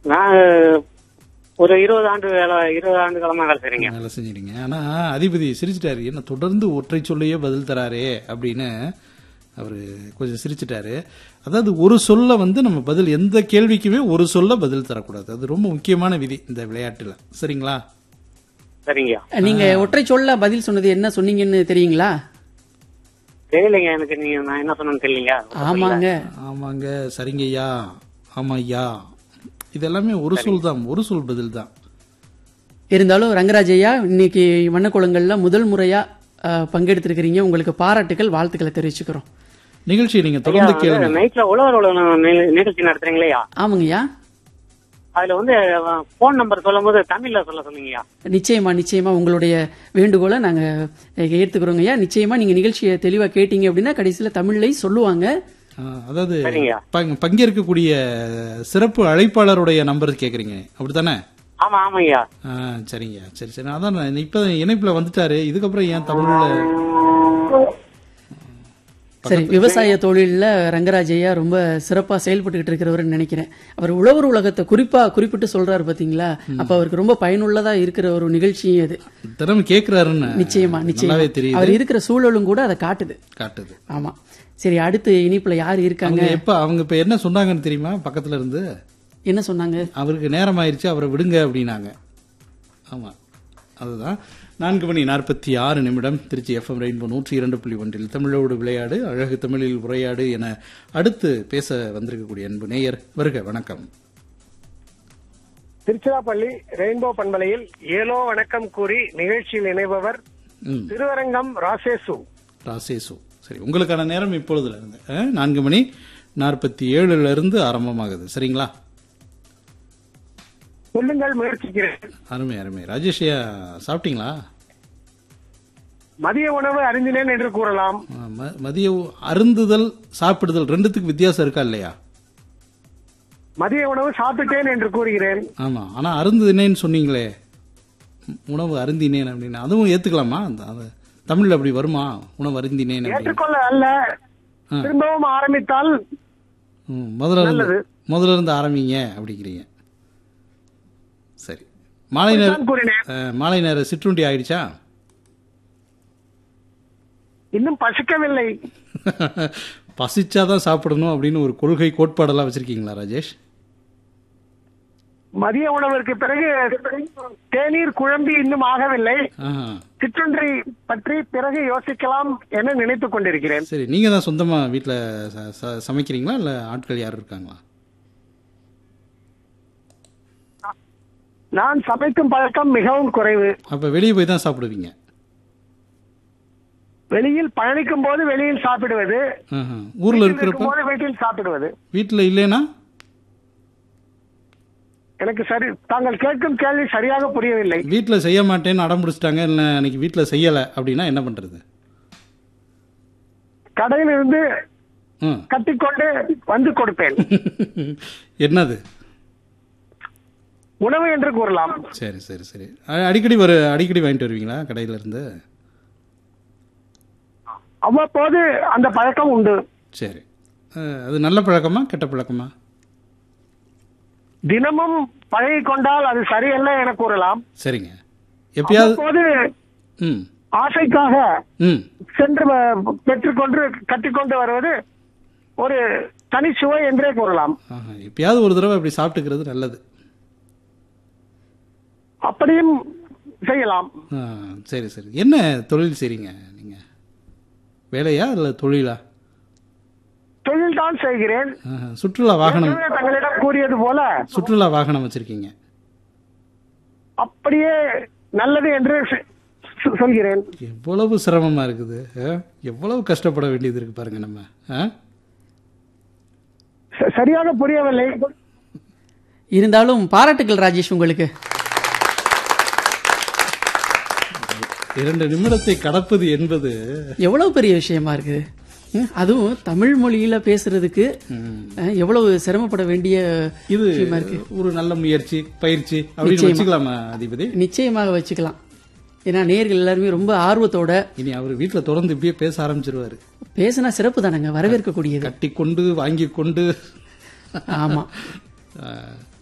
நான் ஒரு இருபது ஆண்டு வேலை இருபது ஆண்டு காலமா வேலை செய்றீங்க வேலை செஞ்சிருங்க ஆனா அதிபதி சிரிச்சிட்டாரு என்ன தொடர்ந்து ஒற்றை சொல்லையே பதில் தராரே அப்படின்னு அவரு கொஞ்சம் சிரிச்சிட்டாரு அதாவது ஒரு சொல்ல வந்து நம்ம பதில் எந்த கேள்விக்குமே ஒரு சொல்ல பதில் தரக்கூடாது அது ரொம்ப முக்கியமான விதி இந்த விளையாட்டுல சரிங்களா சரிங்க நீங்க ஒற்றை சொல்ல பதில் சொன்னது என்ன சொன்னீங்கன்னு தெரியுங்களா தெரியலைங்க எனக்கு நீங்க நான் என்ன சொன்னேன்னு தெரியலீங்க ஆமாங்க ஆமாங்க சரிங்க ஐயா ஆமா ஐயா இது எல்லாமே ஒரு சொல் தான் ஒரு சொல் பதில் தான் இருந்தாலும் ரங்கராஜ் ஐயா இன்னைக்கு வண்ணக்குளங்கள்ல முதல் முறையா அஹ், பங்கெடுத்திருக்கிறீங்க உங்களுக்கு பாராட்டுகள் வாழ்த்துக்களை தெரிவிச்சுக்கிறோம் நிகழ்ச்சியை நீங்க தொடர்ந்து கேளுங்க நைட்ல உழவர் உழவர் நி- நிகழ்ச்சி நடத்துறீங்களா ஆமாங்கய்யா அதுல வந்து போன் நம்பர் சொல்லும் போது தமிழ்ல சொல்ல சொன்னீங்கய்யா நிச்சயமா நிச்சயமா உங்களுடைய வேண்டுகோளை நாங்க ஏத்துக்கிறோங்க ஐயா நிச்சயமா நீங்க நிகழ்ச்சியை தெளிவா கேட்டீங்க அப்படின்னா கடைசியில தமிழ்லையும் சொல்லுவாங்க ஆ, அதாவது சரிங்க. பங்- பங்கேற்கக்கூடிய சிறப்பு அழைப்பாளருடைய நம்பர் கேக்குறீங்க அப்படித்தானே ஆமா ஆமாங்கய்யா ஆ, சரிங்க சரி சரி அதான் நான் இப்ப இணைப்புல வந்துட்டாரு இதுக்கப்புறம் ஏன் தமிழ்ல சரி விவசாய தொழில்ல ரங்கராஜ் ஐயா ரொம்ப சிறப்பா செயல்பட்டுக்கிட்டு இருக்கிறவர்னு நினைக்கிறேன் அவர் உழவர் உலகத்தை குறிப்பா குறிப்பிட்டு சொல்றாரு பாத்தீங்களா அப்ப அவருக்கு ரொம்ப பயனுள்ளதா இருக்கிற ஒரு நிகழ்ச்சியும் அது திறமை கேக்குறாருன்னு நிச்சயமா நிச்சயமா நல்லாவே தெரியுது அவர் இருக்கிற சூழலும் கூட அதை காட்டுது காட்டுது ஆமா சரி அடுத்து இனிப்புல யார் இருக்காங்க அவங்க எப்ப அவங்க இப்ப என்ன சொன்னாங்கன்னு தெரியுமா பக்கத்துல இருந்து என்ன சொன்னாங்க அவருக்கு நேரம் ஆயிருச்சு அவரை விடுங்க அப்படின்னாங்க ஆமா அதுதான் நான்கு மணி நாற்பத்தி ஆறு நிமிடம் திருச்சி எஃப்எம் ரெயின்போ நூற்றி இரண்டு புள்ளி ஒன்றில் தமிழோடு விளையாடு அழகு தமிழில் உரையாடு என அடுத்து பேச வந்திருக்கக்கூடிய அன்பு நேயர் வருக வணக்கம் திருச்சிராப்பள்ளி ரெயின்போ பண்பலையில் ஏலோ வணக்கம் கூறி நிகழ்ச்சியில் இணைபவர் ம் திருவரங்கம் ராசேசு ராசேசு சரி உங்களுக்கான நேரம் இப்பொழுதுல இருந்து அஹ், நான்கு மணி நாற்பத்தி ஏழுல இருந்து ஆரம்பமாகுது சரிங்களா சொல்லுங்கள் முயற்சிக்கிறேன் அருமை அருமை ராஜேஷ் ஐயா சாப்பிட்டீங்களா மதிய உணவு அறிந்தினேன் என்று கூறலாம் அஹ், ம- மதிய உ- அருந்துதல் சாப்பிடுதல் ரெண்டுத்துக்கு வித்தியாசம் இருக்கா இல்லையா மதிய உணவு சாப்பிட்டேன் என்று கூறுகிறேன் ஆமா ஆனா அருந்தினேன்னு சொன்னீங்களே உ- உணவு அருந்தினேன் அப்படின்னு அதுவும் ஏத்துக்கலாமா அந்த அது தமிழ்ல அப்படி வருமா உணவு அருந்தினேன் அப்படின்னு ஏற்றுக்கொள்ள அல்ல ஆ. திரும்பவும் ஆரம்பித்தால் ம், முதல்ல இருந்து நல்லது. முதல்ல இருந்து ஆரம்பிங்க அப்படிங்கிறீங்க சரி மாலை நேரம் நான் கூறினேன் அஹ், மாலை நேரம் சிற்றுண்டி ஆயிடுச்சா இன்னும் பசிக்கவில்லை பசிச்சாதான் சாப்பிடணும் அப்படின்னு ஒரு கொள்கை கோட்பாடெல்லாம் வச்சிருக்கீங்களா ராஜேஷ் மதிய உணவிற்கு பிறகு தேநீர் குழம்பி இன்னும் ஆகவில்லை ஆஹா. சிற்றுண்டி பற்றி பிறகு யோசிக்கலாம் என நினைத்துக் கொண்டிருக்கிறேன் சரி நீங்க தான் சொந்தமா வீட்டுல ச- ச- சமைக்கிறீங்களா இல்ல ஆட்கள் யாரும் இருக்காங்களா நான் சமைக்கும் பழக்கம் மிகவும் குறைவு அப்ப வெளியே போய் தான் சாப்பிடுவீங்க வெளியில் பயணிக்கும் போது வெளியில் சாப்பிடுவது ஆஹா. ஊர்ல இருக்கிறப்ப போது வீட்டில் சாப்பிடுவது வீட்டுல இல்லைன்னா எனக்கு சரி தாங்கள் கேட்கும் கேள்வி சரியாக புரியவில்லை வீட்டுல செய்ய மாட்டேன்னு அடம் பிடிச்சிட்டாங்க இல்ல அன்னைக்கு வீட்டுல செய்யல அப்படின்னா என்ன பண்றது கடையில் இருந்து ம். கட்டிக்கொண்டு வந்து கொடுப்பேன் என்னது உணவு என்று கூறலாம் சரி சரி சரி அ- அடிக்கடி வரு அடிக்கடி வாங்கிட்டு வருவீங்களா கடையில இருந்து அவ்வப்போது அந்த பழக்கம் உண்டு சரி அஹ், அது நல்ல பழக்கமா கெட்ட பழக்கமா தினமும் பழகி கொண்டால் அது சரியல்ல என கூறலாம் சரிங்க எப்பயாவது அவ்வப்போது ம் ஆசைக்காக ம் சென்று வ- பெற்றுக்கொண்டு கட்டிக்கொண்டு வருவது ஒரு தனி சுவை என்றே கூறலாம் ஆஹா, எப்பயாவது ஒரு தடவை அப்படி சாப்பிட்டுக்கிறது நல்லது அப்படியும் செய்யலாம் ஆ, சரி சரி என்ன தொழில் செய்றீங்க நீங்க வேலையா இல்ல தொழிலா தொழில் தான் செய்கிறேன் ஆஹா, சுற்றுலா வாகனம் ஏற்கனவே தங்களிடம் கூறியது போல சுற்றுலா வாகனம் வச்சிருக்கீங்க அப்படியே நல்லது என்று சொ- சொ- சொல்கிறேன் எவ்வளவு சிரமமா இருக்குது ஆ? எவ்வளவு கஷ்டப்பட வேண்டியது இருக்கு பாருங்க நம்ம ஆ? ச- சரியாக புரியவில்லை இருந்தாலும் பாராட்டுகள் ராஜேஷ் உங்களுக்கு இரண்டு நிமிடத்தை கடப்பது என்பது எவ்வளவு பெரிய விஷயமா இருக்குது ம், அதுவும் தமிழ் மொழியில பேசுறதுக்கு அஹ், எவ்வளவு சிரமப்பட வேண்டிய இது விஷயமா இருக்கு ஒரு நல்ல முயற்சி பயிற்சி அப்படின்னு வச்சுக்கலாமா அதிபதி நிச்சயமாக வச்சுக்கலாம் ஏன்னா நேர்கள் எல்லாருமே ரொம்ப ஆர்வத்தோட இனி அவர் வீட்டுல தொடர்ந்து இப்படியே பேச ஆரம்பிச்சிருவாரு பேசினா சிறப்பு தானங்க வரவேற்கக்கூடியது கட்டி கொண்டு வாங்கி கொண்டு ஆமா ஆ,